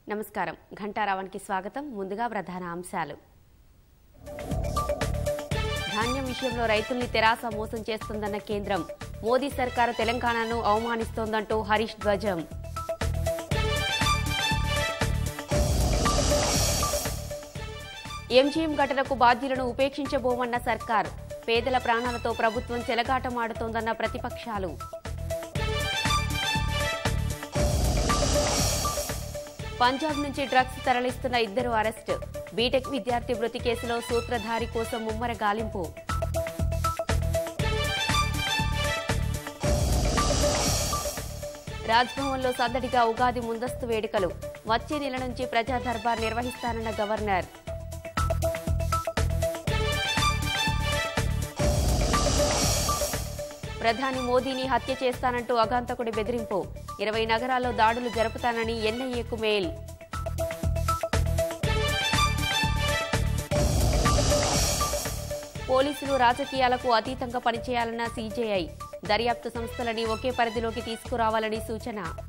నమస్కారం ఘంటారావానికి స్వాగతం ముందుగా ప్రధాన అంశాలు ధాన్యం విషయంలో రైతుల్ని తెరాస మోసం చేస్తుందన్న కేంద్రం మోదీ సర్కారు తెలంగాణను అవమానిస్తోందంటూ హరీష్ ధ్వజం ఎంజీఎం ఘటనకు బాధ్యులను ఉపేక్షించబోమన్న సర్కార్ పేదల ప్రాణాలతో ప్రభుత్వం చెలగాటమాడుతోందన్న ప్రతిపక్షాలు పంజాబ్ నుంచి డ్రగ్స్ తరలిస్తున్న ఇద్దరు అరెస్ట్ బీటెక్ విద్యార్థి మృతి కేసులో సూత్రధారి కోసం ముమ్మర గాలింపు రాజ్భవన్లో సందడిగా ఉగాది ముందస్తు వేడుకలు వచ్చే నెల నుంచి ప్రజా దర్బార్ నిర్వహిస్తానన్న గవర్నర్ ప్రధాని మోదీని హత్య చేస్తానంటూ అగాంతకుడి బెదిరింపు ఇరవై నగరాల్లో దాడులు జరుపుతానని ఎన్ఐఏకు మెయిల్ పోలీసులు రాజకీయాలకు అతీతంగా పనిచేయాలన్న సీజేఐ దర్యాప్తు సంస్థలని ఒకే పరిధిలోకి తీసుకురావాలని సూచన